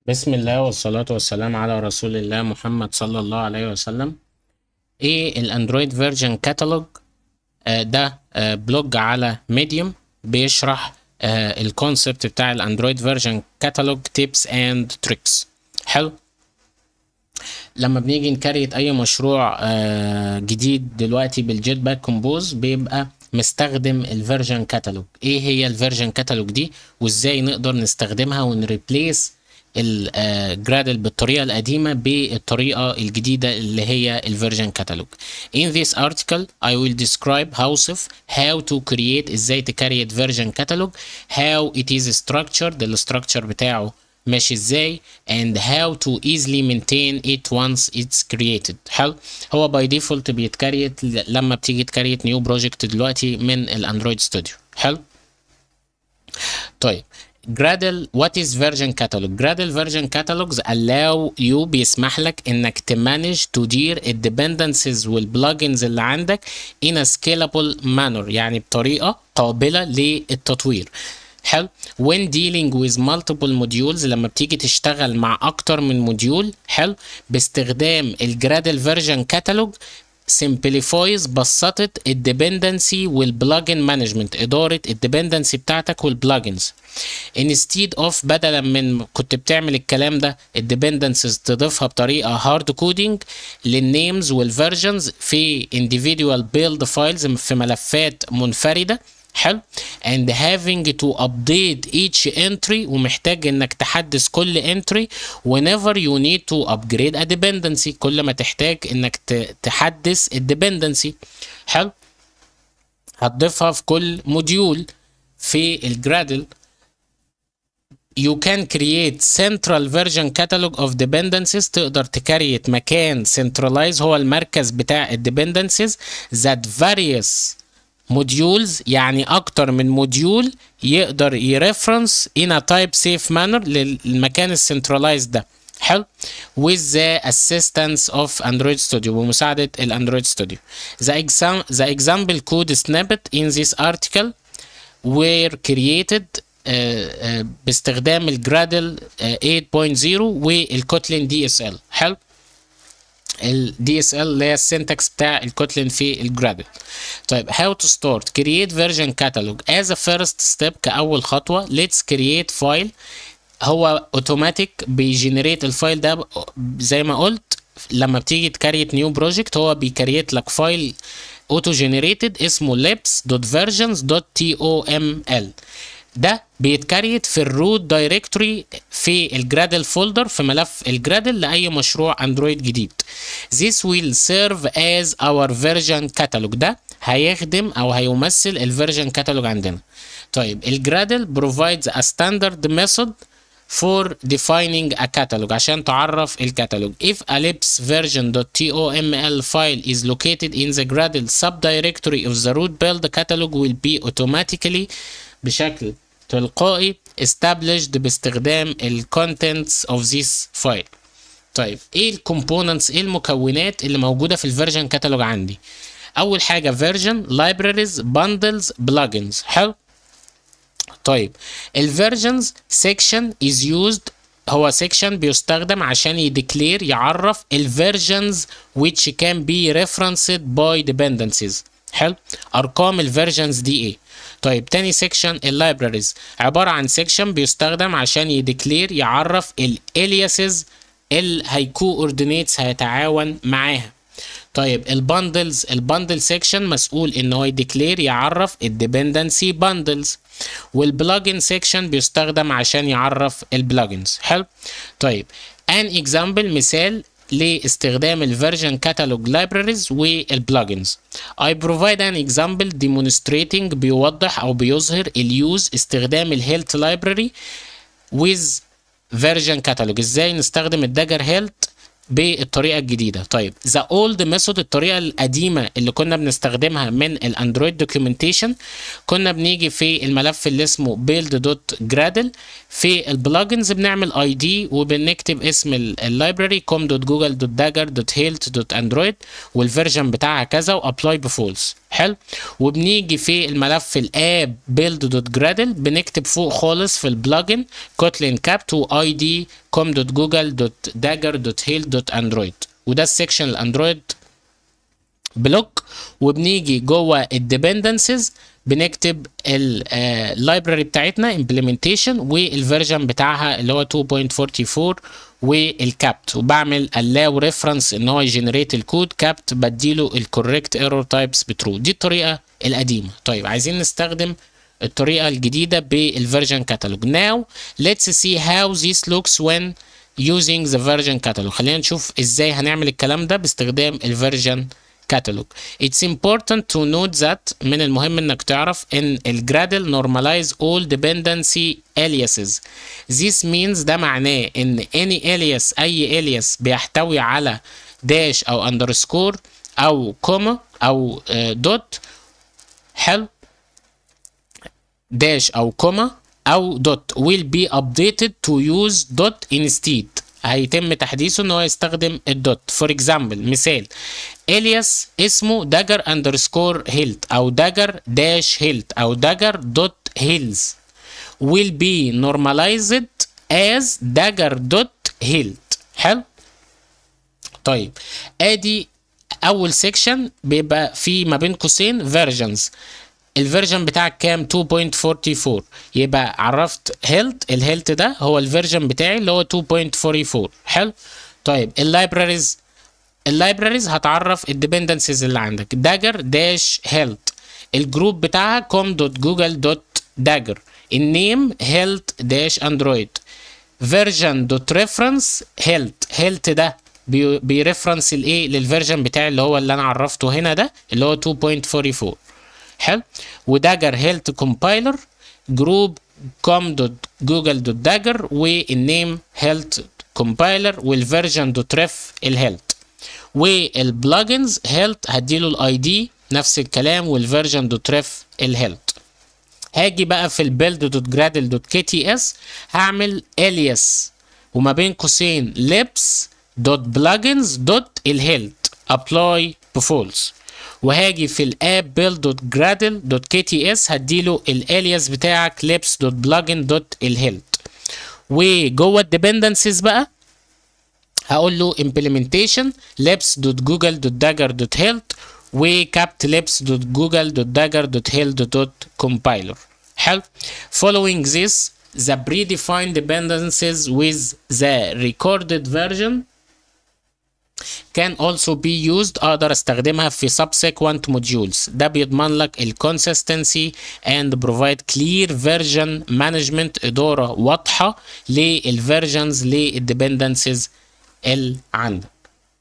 بسم الله والصلاة والسلام على رسول الله محمد صلى الله عليه وسلم ايه الاندرويد فيرجن كاتالوج آه ده آه بلوج على ميديوم بيشرح آه الكونسبت بتاع الاندرويد فيرجن كاتالوج تيبس اند تريكس حلو لما بنيجي نكريت اي مشروع آه جديد دلوقتي بالجيت باك كومبوز بيبقى مستخدم الفيرجن كاتالوج ايه هي الفيرجن كاتالوج دي وازاي نقدر نستخدمها ونريبليس الجرادل بالطريقه القديمه بالطريقه الجديده اللي هي الفيرجن كاتالوج in this article I will describe هوصف how to create ازاي تكريت فيرجن كاتالوج how it is structured الستراكشر بتاعه ماشي ازاي and how to easily maintain it once it's created حلو هو باي ديفولت بيتكريت لما بتيجي تكريت نيو بروجكت دلوقتي من الاندرويد ستوديو حلو طيب Gradle what is version catalog Gradle version catalogs allow you بيسمح لك انك تمانج تدير الديبندنسز والبلجنز اللي عندك in a scalable manner يعني بطريقه قابله للتطوير حلو when dealing with multiple modules لما بتيجي تشتغل مع اكتر من موديول حلو باستخدام الجرادل فيرجن كاتالوج simplifies بسطت الديبندنسي والبلجن مانجمنت اداره الديبندنسي بتاعتك والبلجنز instead of بدلا من كنت بتعمل الكلام ده الديبندنسز تضيفها بطريقه هارد كودينج للنيمز والفيرجنز في individual build files في ملفات منفرده حلو and having to update each entry ومحتاج انك تحدث كل entry whenever you need to upgrade a dependency كل ما تحتاج انك تحدث الديبندنسي حلو هتضيفها في كل موديول في الجرادل you can create central version catalog of dependencies تقدر تكريت مكان centralize هو المركز بتاع الdependencies that various موديولز يعني اكتر من موديول يقدر يرفرنس in a type safe manner للمكان السنترلايز ده حلو with the assistance of Android Studio بمساعدة الأندرويد ستوديو the, exam the example code snippet in this article were created uh, uh, باستخدام الجرادل uh, 8.0 والكوتلين دي اس ال حلو الدي اس ال اللي هي السنتكس بتاع الكوتلين في الجرادل طيب how to start create version catalog as a first step كأول خطوة let's create file هو اوتوماتيك بيجنريت الفايل ده زي ما قلت لما بتيجي تكريت نيو بروجكت هو بيكريت لك فايل اوتو جنريتد اسمه libs.versions.toml ده بيتكريت في الروت دايركتوري في الجرادل فولدر في ملف الجرادل لأي مشروع اندرويد جديد This will serve as our version catalog ده هيخدم او هيمثل الفيرجن كاتالوج عندنا طيب الجرادل provides a standard method for defining a catalog عشان تعرف الكتالوج if a libs version.toml file is located in the gradle subdirectory of the root build catalog will be automatically بشكل تلقائي established باستخدام ال contents of this file طيب ايه الكومبوننتس ايه المكونات اللي موجوده في الفيرجن كاتالوج عندي اول حاجه فيرجن libraries bundles plugins حلو طيب الفيرجنز سيكشن is used هو سيكشن بيستخدم عشان يديكلير يعرف الفيرجنز which can be referenced by dependencies حلو ارقام الفيرجنز دي ايه طيب تاني سيكشن اللايبراريز عبارة عن سيكشن بيستخدم عشان يديكلير يعرف الالياسز اللي هيكو اوردينيتس هيتعاون معاها طيب الباندلز الباندل سيكشن مسؤول ان هو يديكلير يعرف الديبندنسي باندلز والبلجن سيكشن بيستخدم عشان يعرف البلجنز حلو طيب ان اكزامبل مثال لاستخدام الفيرجن كاتالوج libraries والبلجنز I provide an example demonstrating بيوضح او بيظهر اليوز استخدام الهيلث library with version catalog ازاي نستخدم الداجر هيلث بالطريقه الجديده طيب ذا اولد ميثود الطريقه القديمه اللي كنا بنستخدمها من الاندرويد دوكيومنتيشن كنا بنيجي في الملف اللي اسمه build.gradle في البلجنز بنعمل اي دي وبنكتب اسم اللايبراري com.google.dagger.health.android والفيرجن بتاعها كذا وابلاي بفولس حلو وبنيجي في الملف الاب build دوت جرادل بنكتب فوق خالص في البلجن كوتلين كابت واي دي كوم دوت جوجل دوت داجر دوت هيل دوت اندرويد وده السكشن الاندرويد بلوك وبنيجي جوه الديبندنسز بنكتب اللايبراري بتاعتنا implementation والفيرجن بتاعها اللي هو 2.44 والكابت وبعمل allow reference ان هو يجنريت الكود كابت بديله الكوريكت ايرور تايبس بترو دي الطريقه القديمه طيب عايزين نستخدم الطريقه الجديده بالفيرجن كاتالوج now let's see how this looks when using the version catalog خلينا نشوف ازاي هنعمل الكلام ده باستخدام الفيرجن catalog. It's important to note that من المهم انك تعرف ان الجرادل normalize all dependency aliases. This means ده معناه ان any alias اي alias بيحتوي على داش او underscore او كوما او دوت حلو داش او كوما او دوت will be updated to use dot instead هيتم تحديثه ان هو يستخدم الدوت فور اكزامبل مثال الياس اسمه داجر اندرسكور هيلت او داجر داش هيلت او داجر دوت هيلز will be normalized as dagger dot hilt حلو طيب ادي اول سيكشن بيبقى فيه ما بين قوسين versions الفيرجن بتاعك كام 2.44 يبقى عرفت هيلت الهيلت ده هو الفيرجن بتاعي اللي هو 2.44 حلو طيب اللايبراريز اللايبراريز هتعرف الديبندنسز اللي عندك داجر داش هيلت الجروب بتاعها كوم دوت جوجل دوت داجر النيم هيلت داش اندرويد فيرجن دوت ريفرنس هيلت هيلت ده بيرفرنس الايه للفيرجن بتاعي اللي هو اللي انا عرفته هنا ده اللي هو 2.44 حلو وداجر هيلت كومبايلر جروب كوم دوت جوجل دوت داجر والنيم هيلت كومبايلر والفيرجن دوت ريف الهيلت والبلجنز هيلت هديله الاي دي نفس الكلام والفيرجن دوت ريف الهيلت هاجي بقى في البيلد دوت جرادل دوت كي تي اس هعمل الياس وما بين قوسين لبس دوت بلجنز دوت الهيلت ابلاي بفولس وهاجي في الاب بيلد دوت جرادل دوت كي تي اس هديله الالياس بتاعك لبس دوت بلجن دوت الهيلت وجوه الديبندنسز بقى هقول له implementation labs دوت جوجل دوت dagger دوت هيلت وكابت labs دوت جوجل دوت dagger دوت هيلت دوت compiler حلو following this the predefined dependencies with the recorded version can also be used اقدر استخدمها في subsequent modules ده بيضمن لك ال consistency and provide clear version management اداره واضحه للفيرجنز للdependencies اللي عندك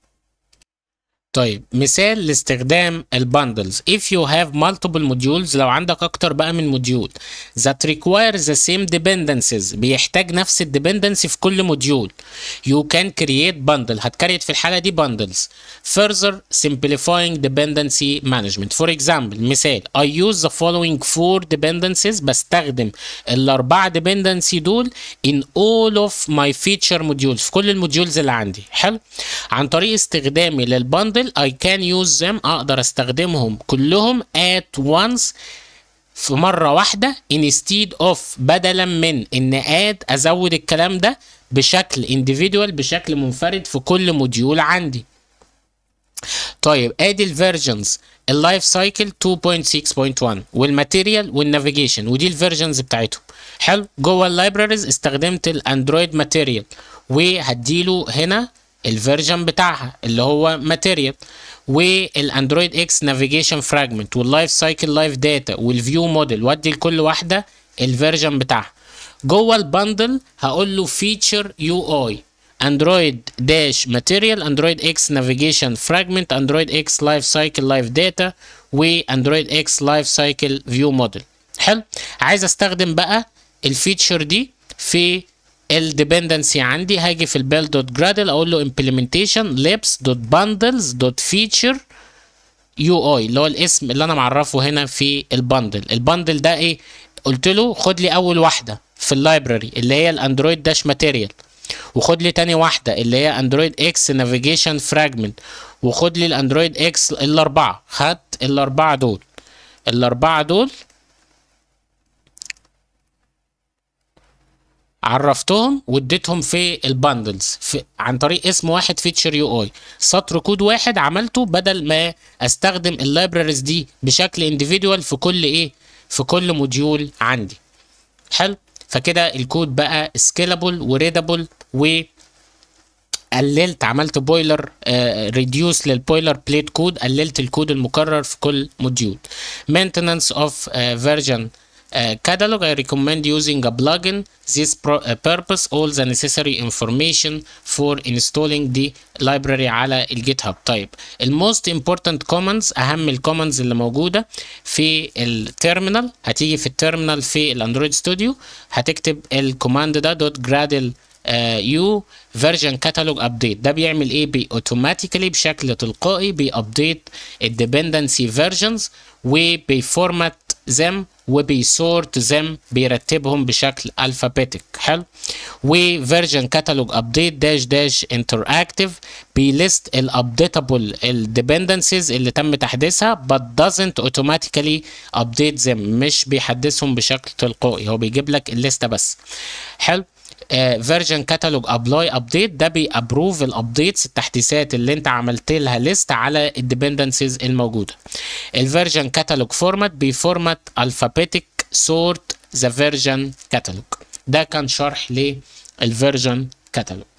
طيب مثال لاستخدام الباندلز if you have multiple modules لو عندك اكتر بقى من موديول that require the same dependencies بيحتاج نفس الديبندنسي في كل موديول you can create bundle هتكريت في الحالة دي bundles further simplifying dependency management for example مثال I use the following four dependencies بستخدم الاربعة dependency دول in all of my feature modules في كل الموديولز اللي عندي حلو عن طريق استخدامي للبندل I can use them أقدر أستخدمهم كلهم at once في مرة واحدة instead of بدلا من إن add أزود الكلام ده بشكل individual بشكل منفرد في كل موديول عندي طيب ادي الفيرجنز اللايف سايكل 2.6.1 والماتيريال والنافيجيشن ودي الفيرجنز بتاعتهم حلو جوه اللايبراريز استخدمت الاندرويد ماتيريال وهديله هنا الفيرجن بتاعها اللي هو ماتيريال والاندرويد اكس نافيجيشن فراجمنت واللايف سايكل لايف داتا والفيو موديل وادي لكل واحده الفيرجن بتاعها جوه البندل هقول له فيتشر يو اي اندرويد داش ماتيريال اندرويد اكس نافيجيشن فراجمنت اندرويد اكس لايف سايكل لايف داتا واندرويد اكس لايف سايكل فيو موديل حلو عايز استخدم بقى الفيتشر دي في الديبندنسي عندي هاجي في البيل دوت جرادل اقول له implementation labs دوت bundles دوت feature يو اي اللي هو الاسم اللي انا معرفه هنا في البندل البندل ده ايه قلت له خد لي اول واحده في اللايبراري اللي هي الاندرويد داش ماتيريال وخد لي تاني واحده اللي هي اندرويد اكس نافيجيشن فراجمنت وخد لي الاندرويد اكس الاربعه خدت الاربعه دول الاربعه دول عرفتهم واديتهم في الباندلز في عن طريق اسم واحد فيتشر يو اي سطر كود واحد عملته بدل ما استخدم اللايبراريز دي بشكل انديفيدوال في كل ايه في كل موديول عندي حلو فكده الكود بقى سكيلابل وريدابل و قللت عملت بويلر ريديوس للبويلر بليت كود قللت الكود المكرر في كل موديول maintenance of uh, version uh, catalog I recommend using a plugin this pro- uh, purpose all the necessary information for installing the library على الجيت هاب طيب الموست important commands اهم الكوماندز اللي موجوده في التيرمينال هتيجي في التيرمينال في الاندرويد ستوديو هتكتب الكوماند ده دوت جرادل يو فيرجن كاتالوج ابديت ده بيعمل ايه بي اوتوماتيكالي بشكل تلقائي بيابديت الديبندنسي فيرجنز وبيفورمات them وبيسورت them بيرتبهم بشكل الفابيتك حلو وفيرجن كاتالوج ابديت داش داش انتراكتيف بيليست الابديتابل الديبندنسز اللي تم تحديثها but doesn't automatically update them مش بيحدثهم بشكل تلقائي هو بيجيب لك الليسته بس حلو فيرجن كاتالوج ابلاي ابديت ده بيابروف الابديتس التحديثات اللي انت عملت لها ليست على الديبندنسز الموجوده الفيرجن كاتالوج فورمات بيفورمات الفابيتك سورت ذا فيرجن كاتالوج ده كان شرح للفيرجن كاتالوج